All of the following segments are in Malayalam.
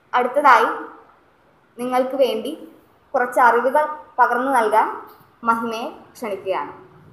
അടുത്തതായി നിങ്ങൾക്ക് വേണ്ടി കുറച്ച് അറിവുകൾ പകർന്നു നൽകാൻ മഹിമയെ ക്ഷണിക്കുകയാണ്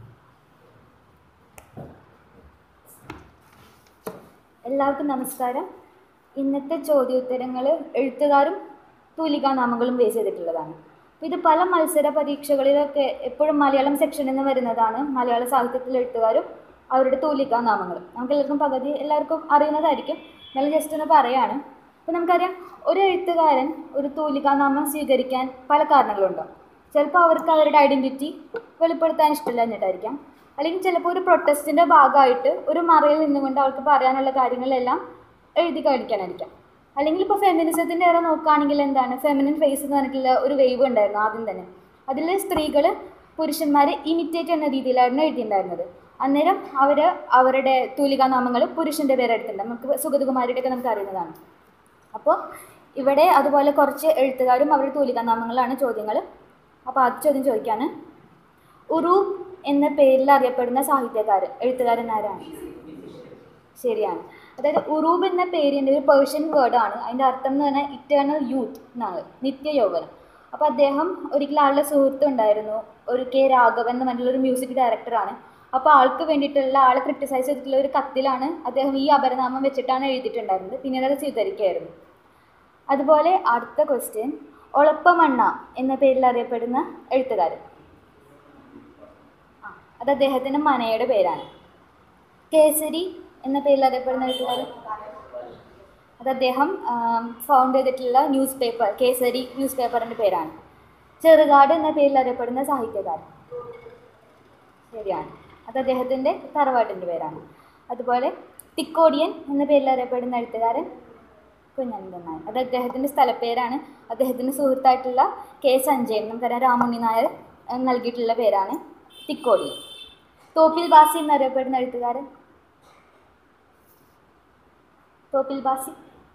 എല്ലാവർക്കും നമസ്കാരം ഇന്നത്തെ ചോദ്യോത്തരങ്ങൾ എഴുത്തുകാരും തൂലികാനാമങ്ങളും ബേസ് ചെയ്തിട്ടുള്ളതാണ് അപ്പോൾ ഇത് പല മത്സര പരീക്ഷകളിലൊക്കെ എപ്പോഴും മലയാളം സെക്ഷനിൽ നിന്ന് വരുന്നതാണ് മലയാള സാഹിത്യത്തിലെ എഴുത്തുകാരും അവരുടെ തൂലികാനാമങ്ങളും നമുക്ക് എല്ലാവർക്കും പകുതി എല്ലാവർക്കും അറിയുന്നതായിരിക്കും എന്നാലും ജസ്റ്റ് ഒന്ന് പറയാണ് അപ്പോൾ നമുക്കറിയാം ഒരു എഴുത്തുകാരൻ ഒരു തൂലികാനാമം സ്വീകരിക്കാൻ പല കാരണങ്ങളുണ്ടാവും ചിലപ്പോൾ അവർക്ക് അവരുടെ ഐഡൻറ്റിറ്റി വെളിപ്പെടുത്താൻ ഇഷ്ടമില്ല എന്നിട്ടായിരിക്കാം അല്ലെങ്കിൽ ചിലപ്പോൾ ഒരു പ്രൊട്ടസ്റ്റിൻ്റെ ഭാഗമായിട്ട് ഒരു മറയിൽ നിന്നുകൊണ്ട് അവർക്ക് പറയാനുള്ള കാര്യങ്ങളെല്ലാം എഴുതി കഴിക്കാനായിരിക്കാം അല്ലെങ്കിൽ ഇപ്പോൾ ഫെമിനിസത്തിൻ്റെ ഏറെ നോക്കുകയാണെങ്കിൽ എന്താണ് ഫെമിനിൻ ഫേസ് എന്ന് പറഞ്ഞിട്ടുള്ള ഒരു വേവ് ഉണ്ടായിരുന്നു ആദ്യം തന്നെ അതിൽ സ്ത്രീകൾ പുരുഷന്മാരെ ഇമിറ്റേറ്റ് എന്ന രീതിയിലായിരുന്നു എഴുതിയിട്ടുണ്ടായിരുന്നത് അന്നേരം അവർ അവരുടെ തൂലികാനാമങ്ങൾ പുരുഷൻ്റെ പേര് എടുത്തിട്ടുണ്ട് നമുക്ക് സുഗതകുമാരിയുടെ ഒക്കെ നമുക്ക് അറിയുന്നതാണ് അപ്പോൾ ഇവിടെ അതുപോലെ കുറച്ച് എഴുത്തുകാരും അവരുടെ തൂലികാനാമങ്ങളാണ് ചോദ്യങ്ങൾ അപ്പോൾ ആദ്യ ചോദ്യം ചോദിക്കാണ് ഉറൂബ് എന്ന പേരിൽ അറിയപ്പെടുന്ന സാഹിത്യകാരൻ എഴുത്തുകാരൻ ആരാണ് ശരിയാണ് അതായത് ഉറൂബ് എന്ന പേരിൻ്റെ ഒരു പേർഷ്യൻ വേർഡാണ് അതിൻ്റെ അർത്ഥം എന്ന് പറഞ്ഞാൽ ഇറ്റേണൽ യൂത്ത് എന്നാണ് നിത്യയൗവനം അപ്പോൾ അദ്ദേഹം ഒരിക്കലും ആളുടെ സുഹൃത്ത് ഉണ്ടായിരുന്നു ഒരു കെ രാഘവൻ എന്ന് പറഞ്ഞിട്ടുള്ള ഒരു മ്യൂസിക് ഡയറക്ടറാണ് അപ്പോൾ ആൾക്ക് വേണ്ടിയിട്ടുള്ള ആളെ ക്രിട്ടിസൈസ് ചെയ്തിട്ടുള്ള ഒരു കത്തിലാണ് അദ്ദേഹം ഈ അപരനാമം വെച്ചിട്ടാണ് എഴുതിയിട്ടുണ്ടായിരുന്നത് പിന്നീട് അത് സ്വീകരിക്കുകയായിരുന്നു അതുപോലെ അടുത്ത ക്വസ്റ്റ്യൻ ഒളപ്പമണ്ണ എന്ന പേരിൽ അറിയപ്പെടുന്ന എഴുത്തുകാരൻ ആ അത് അദ്ദേഹത്തിൻ്റെ മനയുടെ പേരാണ് കേസരി എന്ന പേരിൽ അറിയപ്പെടുന്ന എഴുത്തുകാരൻ അത് അദ്ദേഹം ഫൗണ്ട് ചെയ്തിട്ടുള്ള ന്യൂസ് പേപ്പർ കേസരി ന്യൂസ് പേപ്പറിൻ്റെ പേരാണ് ചെറുകാട് എന്ന പേരിൽ അറിയപ്പെടുന്ന സാഹിത്യകാരൻ ശരിയാണ് അത് അദ്ദേഹത്തിൻ്റെ തറവാട്ടിൻ്റെ പേരാണ് അതുപോലെ തിക്കോടിയൻ എന്ന പേരിൽ അറിയപ്പെടുന്ന എഴുത്തുകാരൻ കുഞ്ഞനന്ദൻ നായർ അത് അദ്ദേഹത്തിൻ്റെ സ്ഥലപ്പേരാണ് അദ്ദേഹത്തിൻ്റെ സുഹൃത്തായിട്ടുള്ള കെ സഞ്ജയൻ നമുക്കറിയാം രാമുണ്ണി നായർ ഏഹ് നൽകിയിട്ടുള്ള പേരാണ് തിക്കോടിയൻ തോപ്പിൽ ബാസി എന്നറിയപ്പെടുന്ന എഴുത്തുകാരൻ തോപ്പിൽ ബാസി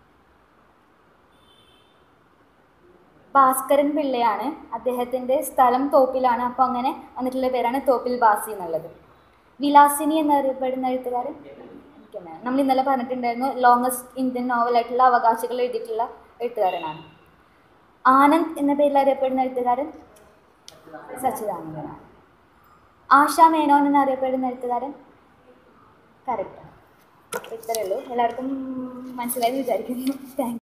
ഭാസ്കരൻ പിള്ളയാണ് അദ്ദേഹത്തിൻ്റെ സ്ഥലം തോപ്പിലാണ് അപ്പോൾ അങ്ങനെ വന്നിട്ടുള്ള പേരാണ് തോപ്പിൽ ബാസി എന്നുള്ളത് വിലാസിനി എന്നറിയപ്പെടുന്ന എഴുത്തുകാരൻ എനിക്കെന്താണ് നമ്മൾ ഇന്നലെ പറഞ്ഞിട്ടുണ്ടായിരുന്നു ലോങ്ങസ്റ്റ് ഇന്ത്യൻ നോവലായിട്ടുള്ള അവകാശികൾ എഴുതിയിട്ടുള്ള എഴുത്തുകാരനാണ് ആനന്ദ് എന്ന പേരിൽ അറിയപ്പെടുന്ന എഴുത്തുകാരൻ സച്ചിദാനന്ദനാണ് ആശാ മേനോൻ എന്നറിയപ്പെടുന്ന എഴുത്തുകാരൻ കറക്റ്റാണ് ഇത്രയേ ഉള്ളൂ എല്ലാവർക്കും മനസ്സിലായി വിചാരിക്കുന്നു താങ്ക്